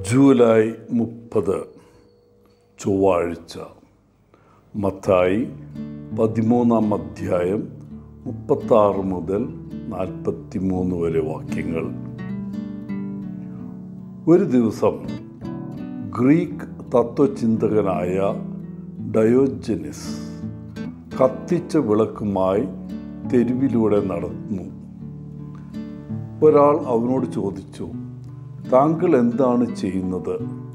July മുപ്പത് ചൊവ്വാഴ്ച മത്തായി പതിമൂന്നാം അധ്യായം മുപ്പത്താറ് മുതൽ നാൽപ്പത്തി മൂന്ന് വരെ വാക്യങ്ങൾ ഒരു ദിവസം ഗ്രീക്ക് തത്വചിന്തകനായ ഡയോജനിസ് കത്തിച്ച വിളക്കുമായി തെരുവിലൂടെ നടന്നു ഒരാൾ അവനോട് ചോദിച്ചു താങ്കൾ എന്താണ് ചെയ്യുന്നത്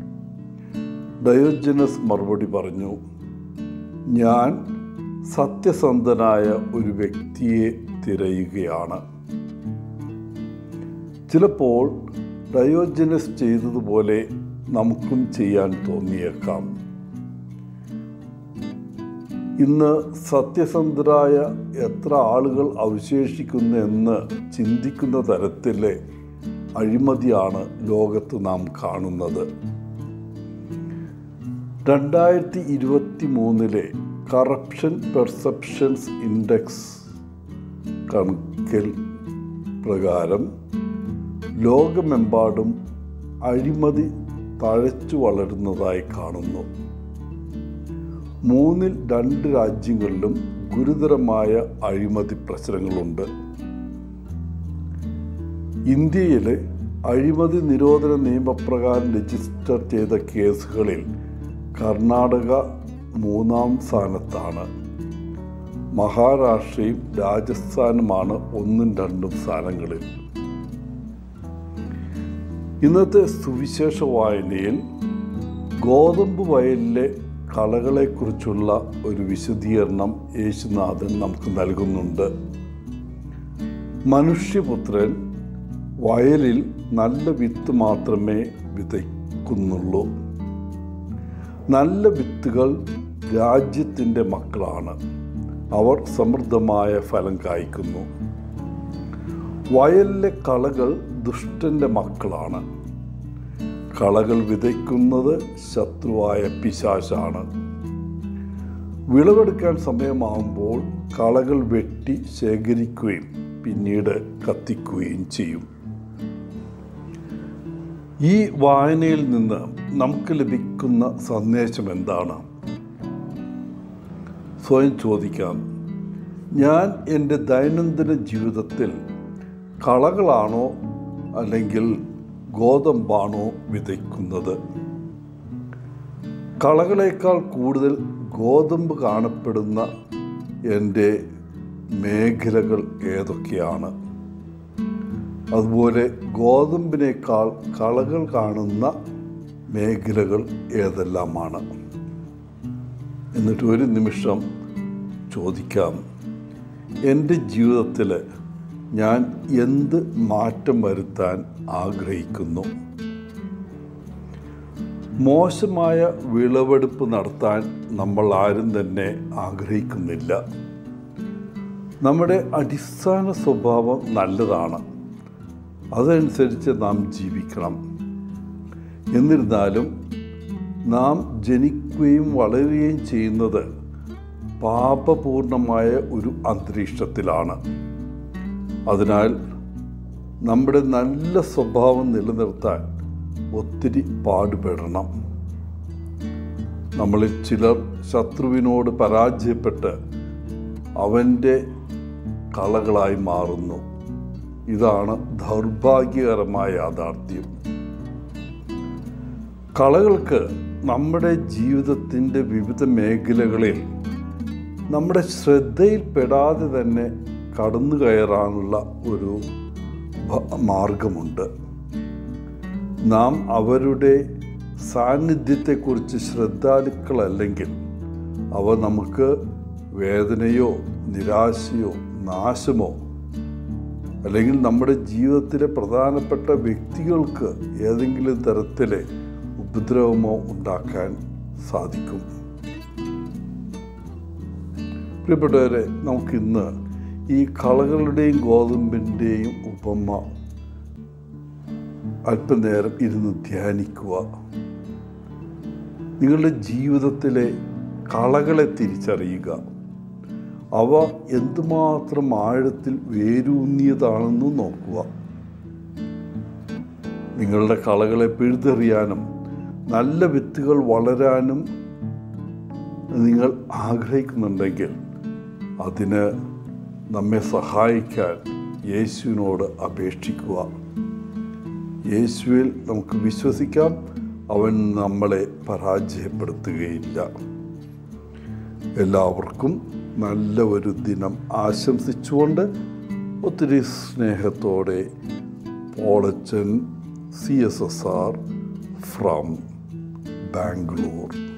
ഡയോജനസ് മറുപടി പറഞ്ഞു ഞാൻ സത്യസന്ധനായ ഒരു വ്യക്തിയെ തിരയുകയാണ് ചിലപ്പോൾ ഡയോജനസ് ചെയ്തതുപോലെ നമുക്കും ചെയ്യാൻ തോന്നിയേക്കാം ഇന്ന് സത്യസന്ധരായ എത്ര ആളുകൾ അവശേഷിക്കുന്നു എന്ന് ചിന്തിക്കുന്ന തരത്തിലെ അഴിമതിയാണ് ലോകത്ത് നാം കാണുന്നത് രണ്ടായിരത്തി ഇരുപത്തി മൂന്നിലെ കറപ്ഷൻ പെർസെപ്ഷൻസ് ഇൻഡെക്സ് കണക്കിൽ പ്രകാരം ലോകമെമ്പാടും അഴിമതി തഴച്ചു വളരുന്നതായി കാണുന്നു മൂന്നിൽ രണ്ട് രാജ്യങ്ങളിലും ഗുരുതരമായ അഴിമതി പ്രശ്നങ്ങളുണ്ട് ഇന്ത്യയിലെ അഴിമതി നിരോധന നിയമപ്രകാരം രജിസ്റ്റർ ചെയ്ത കേസുകളിൽ കർണാടക മൂന്നാം സ്ഥാനത്താണ് മഹാരാഷ്ട്രയും രാജസ്ഥാനുമാണ് ഒന്നും രണ്ടും സ്ഥാനങ്ങളിൽ ഇന്നത്തെ സുവിശേഷ വായനയിൽ ഗോതമ്പ് വയലിലെ കളകളെക്കുറിച്ചുള്ള ഒരു വിശദീകരണം യേശുനാഥൻ നമുക്ക് നൽകുന്നുണ്ട് മനുഷ്യപുത്രൻ വയലിൽ നല്ല വിത്ത് മാത്രമേ വിതയ്ക്കുന്നുള്ളൂ നല്ല വിത്തുകൾ രാജ്യത്തിൻ്റെ മക്കളാണ് അവർ സമൃദ്ധമായ ഫലം കായ്ക്കുന്നു വയലിലെ കളകൾ ദുഷ്ടൻ്റെ മക്കളാണ് കളകൾ വിതയ്ക്കുന്നത് ശത്രുവായ പിശാശാണ് വിളവെടുക്കാൻ സമയമാകുമ്പോൾ കളകൾ വെട്ടി ശേഖരിക്കുകയും പിന്നീട് കത്തിക്കുകയും ചെയ്യും ഈ വായനയിൽ നിന്ന് നമുക്ക് ലഭിക്കുന്ന സന്ദേശം എന്താണ് സ്വയം ചോദിക്കാം ഞാൻ എൻ്റെ ദൈനംദിന ജീവിതത്തിൽ കളകളാണോ അല്ലെങ്കിൽ ഗോതമ്പാണോ വിതയ്ക്കുന്നത് കളകളേക്കാൾ കൂടുതൽ ഗോതമ്പ് കാണപ്പെടുന്ന എൻ്റെ മേഖലകൾ ഏതൊക്കെയാണ് അതുപോലെ ഗോതമ്പിനേക്കാൾ കളകൾ കാണുന്ന മേഖലകൾ ഏതെല്ലാമാണ് എന്നിട്ട് ഒരു നിമിഷം ചോദിക്കാം എൻ്റെ ജീവിതത്തിൽ ഞാൻ എന്ത് മാറ്റം വരുത്താൻ ആഗ്രഹിക്കുന്നു മോശമായ വിളവെടുപ്പ് നടത്താൻ നമ്മൾ ആരും തന്നെ ആഗ്രഹിക്കുന്നില്ല നമ്മുടെ അടിസ്ഥാന സ്വഭാവം നല്ലതാണ് അതനുസരിച്ച് നാം ജീവിക്കണം എന്നിരുന്നാലും നാം ജനിക്കുകയും വളരുകയും ചെയ്യുന്നത് പാപപൂർണമായ ഒരു അന്തരീക്ഷത്തിലാണ് അതിനാൽ നമ്മുടെ നല്ല സ്വഭാവം നിലനിർത്താൻ ഒത്തിരി പാടുപെടണം നമ്മളിൽ ചിലർ ശത്രുവിനോട് പരാജയപ്പെട്ട് അവൻ്റെ കളകളായി മാറുന്നു ഇതാണ് ദൗർഭാഗ്യകരമായ യാഥാർത്ഥ്യം കളകൾക്ക് നമ്മുടെ ജീവിതത്തിൻ്റെ വിവിധ മേഖലകളിൽ നമ്മുടെ ശ്രദ്ധയിൽപ്പെടാതെ തന്നെ കടന്നു കയറാനുള്ള ഒരു മാർഗമുണ്ട് നാം അവരുടെ സാന്നിധ്യത്തെക്കുറിച്ച് ശ്രദ്ധാലുക്കളല്ലെങ്കിൽ അവ നമുക്ക് വേദനയോ നിരാശയോ നാശമോ അല്ലെങ്കിൽ നമ്മുടെ ജീവിതത്തിലെ പ്രധാനപ്പെട്ട വ്യക്തികൾക്ക് ഏതെങ്കിലും തരത്തിലെ ഉപദ്രവമോ ഉണ്ടാക്കാൻ സാധിക്കും പ്രിയപ്പെട്ടവരെ നമുക്കിന്ന് ഈ കളകളുടെയും ഗോതമ്പിൻ്റെയും ഉപമ അല്പനേരം ഇരുന്ന് ധ്യാനിക്കുക നിങ്ങളുടെ ജീവിതത്തിലെ കളകളെ തിരിച്ചറിയുക അവ എന്തുമാത്രം ആഴത്തിൽ വേരൂന്നിയതാണെന്ന് നോക്കുക നിങ്ങളുടെ കളകളെ പിഴുതെറിയാനും നല്ല വിത്തുകൾ വളരാനും നിങ്ങൾ ആഗ്രഹിക്കുന്നുണ്ടെങ്കിൽ അതിന് നമ്മെ സഹായിക്കാൻ യേശുവിനോട് അപേക്ഷിക്കുക യേശുവിൽ നമുക്ക് വിശ്വസിക്കാം അവൻ നമ്മളെ പരാജയപ്പെടുത്തുകയില്ല എല്ലാവർക്കും നല്ല ഒരു ദിനം ആശംസിച്ചുകൊണ്ട് ഒത്തിരി സ്നേഹത്തോടെ Polachan C S S R from Bangalore